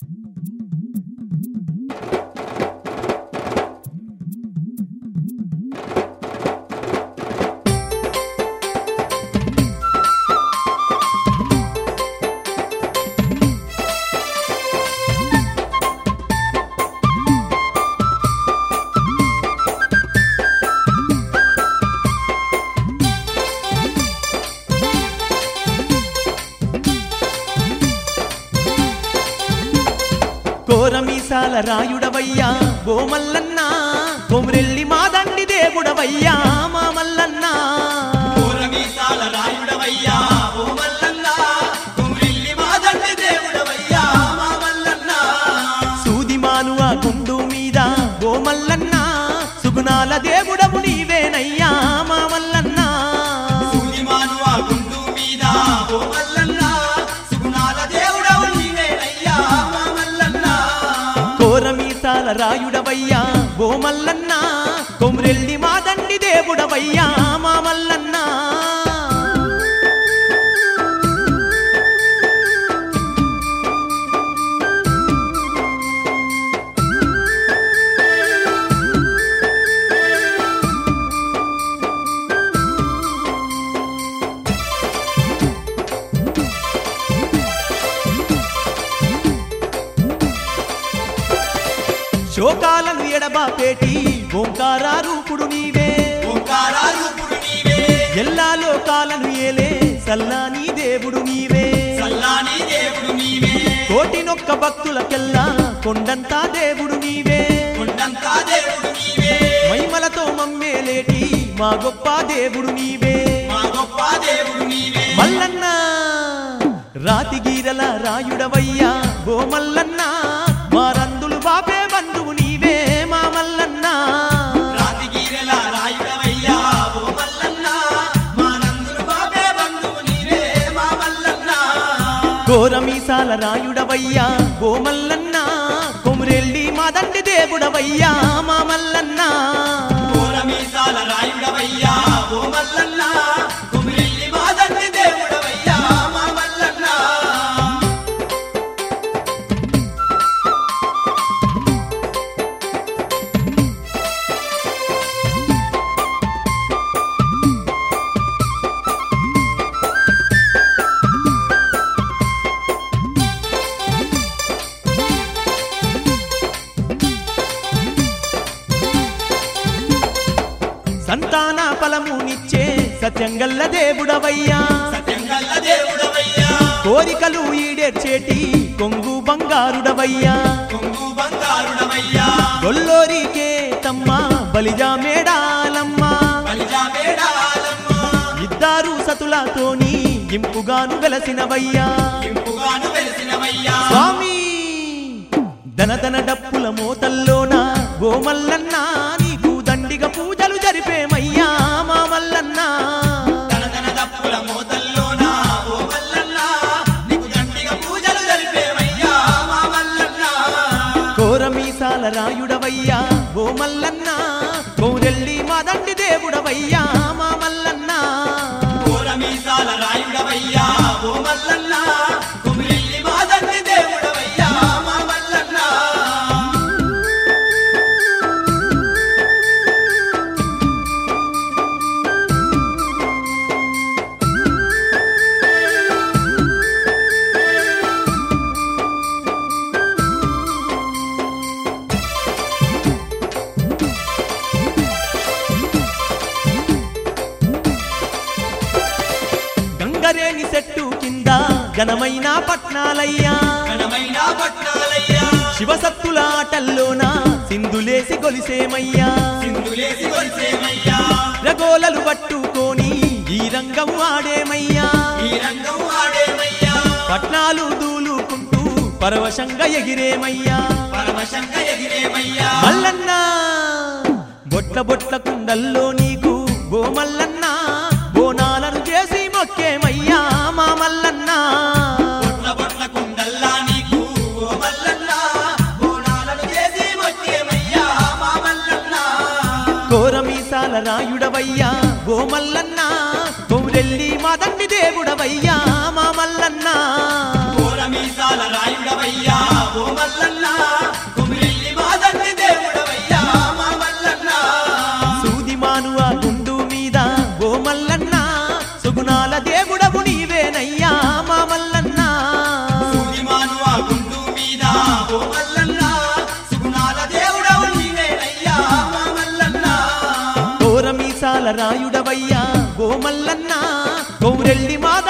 కోరమీసాల రాయుడవయ్యా గోమల్లన్న కొమరెల్లి మాదండి దేవుడవయ్యా మా మల్లన్న పూరమీసాల రాయుడవయ్యా ఓ మల్లన్న కుమ్రిల్లి మాదండ్రి దేవుడవయ్యా మా మల్లన్న సూది మానువ గుండు మీద గోమల్లన్న సుగుణాల దేవుడవు నీవేనయ్యా మా మల్లన్న సూది మానువ గుండు మీద ఓ మల్లన్న సుగుణాల దేవుడవు నీవేనయ్యా మా మల్లన్న కోరమీసాల రాయుడవయ్యా గోమల్లన్న కొమరెల్లి మాదండి దేవుడవయ్యా మా మల్లన్న శోకాలను ఎడబాపేటి ఓంకార రూపుడు నీవే ఓంకార రూపుడు నీవే ఎల్లా లోకాలను ఏలే సల్లాని దేవుడు నీవే సల్లాని దేవుడు నీవే కోటి నొక్క భక్తులకెల్లా కొండంతా దేవుడు నీవే కొండంతా దేవుడు నీవే మైమలతో మమ్మేలేటి మా గొప్ప దేవుడు నీవే మా గొప్ప దేవుడు నీవే మల్లన్న రాతి గీరల రాయుడవయ్యా గోమల్లన్న మారందులు బాపే బంధువు నీవే మా మల్లన్న రాతిగీరెల రాయుడవయ్యా ఓ మల్లన్న మా నందులు బాబే బంధువు నీవే మా మల్లన్న ఘోరమీసాల రాయుడవయ్యా గోమల్లన్న కొమురెల్లి మాదండి దేవుడవయ్యా మా మల్లన్న పూరమీసాల రాయుడవయ్యా ఓ మల్లన్న కుమిరెల్లి మాదండ్రి దేవుడవయ్యా మా మల్లన్న సంతాన ఫలమునిచ్చే సత్యంగల్ల దేవుడవయ్యా సత్యంగల్ల దేవుడవయ్యా కోరికలు ఈడేర్చేటి కొంగు బంగారుడవయ్యా కొంగు బంగారుడవయ్యా గొల్లోరికే తమ్మ బలిజా మేడాలమ్మ బలిజా మేడాలమ్మ ఇద్దారు సతులతోని ఇంపుగాను వెలసినవయ్యా ఇంపుగాను వెలిసినవయ్యా స్వామి ధనధన డప్పుల మోతల్లోన గోమల్లన్న నీకు దండిగ పూజలు జరిపేమయ్యా మా మల్లన్న తనదన దప్పుల మోతల్లోన ఓ మల్లన్న నీకు దండిగా పూజలు జరిపేవయ్యా మా మల్లన్న కోరమీసాల రాయుడవయ్యా గోమల్లన్న కోరెల్లి మా దండి దేవుడవయ్యా మా మల్లన్న పూరమీసాల రాయుడవయ్యా ఓ మల్లన్న కుమిరెల్లి మాదండ్రి దేవుడవయ్యా మా మల్లన్న గంగరేని చెట్టు కింద ఘనమైన పట్నాలయ్యా ఘనమైన పట్నాలయ్యా శివసత్తుల ఆటల్లోన సింధులేసి గొలిసేమయ్యా సింధులేసి కొలిసేమయ్యా రగోలలు పట్టుకొని ఈ రంగం ఆడేమయ్యా ఈ రంగం ఆడేమయ్యా పట్నాలు దూలుకుంటూ పరవశంగా ఎగిరేమయ్యా పరమశంక ఎగిరేమయ్యా మల్లన్న బొట్ల బొట్ల కుండల్లో నీకు గోమల్లన్న బోనాలను చేసి మొక్కేమయ్యా మా మల్లన్న బొట్ల బొట్ల కుండల్లా నీకు ఓ మల్లన్న బోనాలను చేసి మొక్కేమయ్యా మా మల్లన్న కోరమీసాల రాయుడవయ్యా గోమల్లన్న కొమురెల్లి మా తండ్రి దేవుడవయ్యా మా మల్లన్న పూరమీసాల రాయుడవయ్యా ఓ సుగుణాల దేవుడవు నీవేనయ్యా మా మల్లన్న సూదిమాను ఆ గుండు మీద ఓ మల్లన్న సుగుణాల దేవుడవు నీవేనయ్యా మా మల్లన్న ఘోర మీసాల రాయుడవయ్యా గోమల్లన్న గౌరెల్లి మా